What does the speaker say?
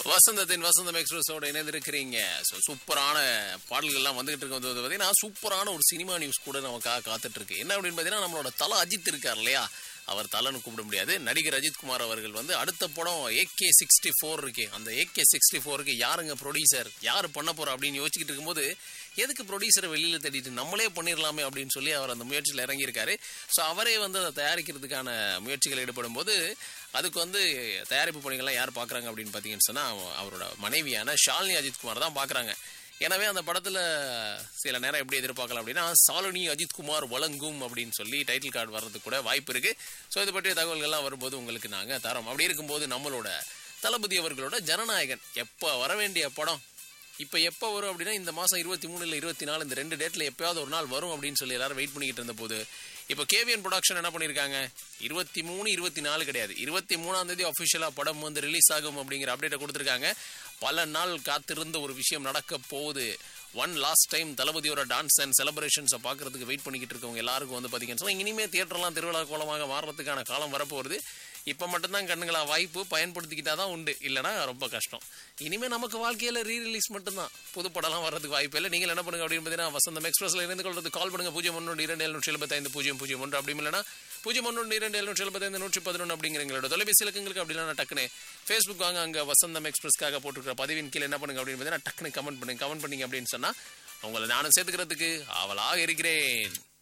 வசந்தத்தின் வசந்தம் எக்ஸ்பிரஸோட இணைந்திருக்கிறீங்க ஸோ சூப்பரான பாடல்கள்லாம் வந்துகிட்டு இருக்கும் போது பார்த்தீங்கன்னா சூப்பரான ஒரு சினிமா நியூஸ் கூட நமக்காக காத்துட்டு இருக்கு என்ன அப்படின்னு பார்த்தீங்கன்னா நம்மளோட தலை அஜித் இருக்கார் இல்லையா அவர் தலைன்னு கூப்பிட முடியாது நடிகர் அஜித் குமார் அவர்கள் வந்து அடுத்த படம் ஏகே சிக்ஸ்டி ஃபோர் இருக்கு அந்த ஏகே சிக்ஸ்டி ஃபோருக்கு யாருங்க ப்ரொடியூசர் யார் பண்ண போறோம் அப்படின்னு யோசிச்சுட்டு இருக்கும்போது எதுக்கு ப்ரொடியூசரை வெளியில தேடிட்டு நம்மளே பண்ணிடலாமே அப்படின்னு சொல்லி அவர் அந்த முயற்சியில் இறங்கியிருக்காரு ஸோ அவரே வந்து அதை தயாரிக்கிறதுக்கான முயற்சிகள் ஈடுபடும் போது அதுக்கு வந்து தயாரிப்பு பணிகள்லாம் யார் பார்க்குறாங்க அப்படின்னு பார்த்தீங்கன்னு சொன்னால் அவரோட மனைவியான ஷாலினி அஜித் குமார் தான் பார்க்குறாங்க எனவே அந்த படத்தில் சில நேரம் எப்படி எதிர்பார்க்கலாம் அப்படின்னா சாலினி அஜித் குமார் வழங்கும் அப்படின்னு சொல்லி டைட்டில் கார்டு வர்றதுக்கு கூட வாய்ப்பு இருக்கு ஸோ இது பற்றிய தகவல்கள்லாம் வரும்போது உங்களுக்கு நாங்கள் தரோம் அப்படி இருக்கும்போது நம்மளோட தளபதி அவர்களோட ஜனநாயகன் எப்போ வர வேண்டிய படம் இப்போ எப்போ வரும் அப்படின்னா இந்த மாதம் இருபத்தி மூணு இல்லை இருபத்தி நாலு இந்த ரெண்டு டேட்டில் எப்பயாவது ஒரு நாள் வரும் அப்படின்னு சொல்லி எல்லாரும் வெயிட் பண்ணிக்கிட்டு இருந்த போது இப்போ கேவிஎன் ப்ரொடக்ஷன் என்ன பண்ணியிருக்காங்க இருபத்தி மூணு இருபத்தி நாலு கிடையாது இருபத்தி மூணாம் தேதி அஃபிஷியலாக படம் வந்து ரிலீஸ் ஆகும் அப்படிங்கிற அப்டேட்டை கொடுத்துருக்காங்க பல நாள் காத்திருந்த ஒரு விஷயம் நடக்க போகுது ஒன் லாஸ்ட் டைம் தளபதியோட டான்ஸ் அண்ட் செலிப்ரேஷன்ஸை பார்க்கறதுக்கு வெயிட் பண்ணிக்கிட்டு இருக்கவங்க எல்லாருக்கும் வந்து பார்த்தீங்கன்னு சொன்னால் இனிமேல் தியேட்டர்லாம் திருவிழா கோலமாக மாறுறதுக்கான காலம் வரப்போகுது இப்போ மட்டும்தான் கண்ணுங்களா வாய்ப்பு பயன்படுத்திக்கிட்டா தான் உண்டு இல்லைனா ரொம்ப கஷ்டம் இனிமேல் நமக்கு வாழ்க்கையில் ரீ ரிலீஸ் மட்டும்தான் புது படம்லாம் வரதுக்கு வாய்ப்பு இல்லை நீங்கள் என்ன பண்ணுங்க அப்படின்னு பார்த்தீங்கன்னா வசந்தம் எக்ஸ்பிரஸில் இருந்து கொள்றது கால் பண்ணுங்க பூஜ்ஜியம் ஒன்று இரண்டு எழுநூற்றி எழுபத்தைந்து பூஜ்ஜியம் பூஜ்ஜியம் ஒன்று அப்படி இல்லைனா பூஜ்ஜியம் ஒன்று இரண்டு எழுநூற்றி எழுபத்தைந்து நூற்றி பதினொன்று அப்படிங்கிற எங்களோட தொலைபேசி இலக்கங்களுக்கு அப்படி இல்லைனா டக்குனு ஃபேஸ்புக் வாங்க அங்கே வசந்தம் எக்ஸ்பிரஸ்க்காக போட்டுருக்கிற பதிவின் கீழே என்ன பண்ணுங்க அப்படின்னு பார்த்தீங்கன்னா டக்குனு கமெண்ட் பண்ணுங்க கமெண்ட் பண்ணீங்க அப்படின்னு சொன்னால் உங்களை நானும் சேர்த்துக்கிறதுக்கு அவளாக இருக்கிறேன்